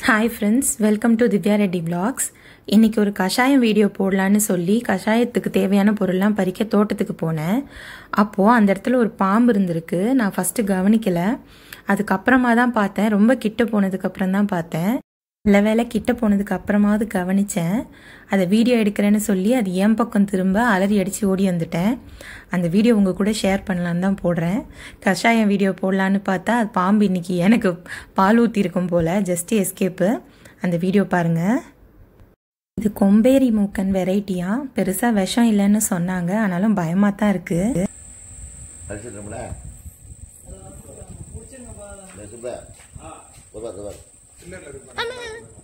hi friends welcome to Divya Reddy vlogs இன்னைக்கு ஒரு கஷாயம் வீடியோ போடலான்னு சொல்லி கஷாயத்துக்கு தேவையான பொருள்லாம் பறிக்க தோட்டத்துக்கு போனேன் அப்போது அந்த இடத்துல ஒரு பாம்பு இருந்திருக்கு நான் ஃபஸ்ட்டு கவனிக்கல அதுக்கப்புறமா தான் பார்த்தேன் ரொம்ப கிட்ட போனதுக்கப்புறம் தான் பார்த்தேன் நல்ல வேலை கிட்ட போனதுக்கு அப்புறமாவது கவனித்தேன் அதை வீடியோ எடுக்கிறேன்னு சொல்லி அது என் பக்கம் திரும்ப அலறி அடித்து ஓடி வந்துட்டேன் அந்த வீடியோ உங்கள் கூட ஷேர் பண்ணலான்னு தான் போடுறேன் கஷாயம் வீடியோ போடலான்னு பார்த்தா அது பாம்பு இன்னைக்கு எனக்கு பால் ஊற்றிருக்கும் போல் ஜஸ்ட் எஸ்கேப்பு அந்த வீடியோ பாருங்கள் இது கொம்பேரி மூக்கன் வெரைட்டியா பெருசாக விஷம் இல்லைன்னு சொன்னாங்க ஆனாலும் பயமாக தான் இருக்குது அடிச்சிடுறோம்ல சுப்பா சுப்பா சுப்பா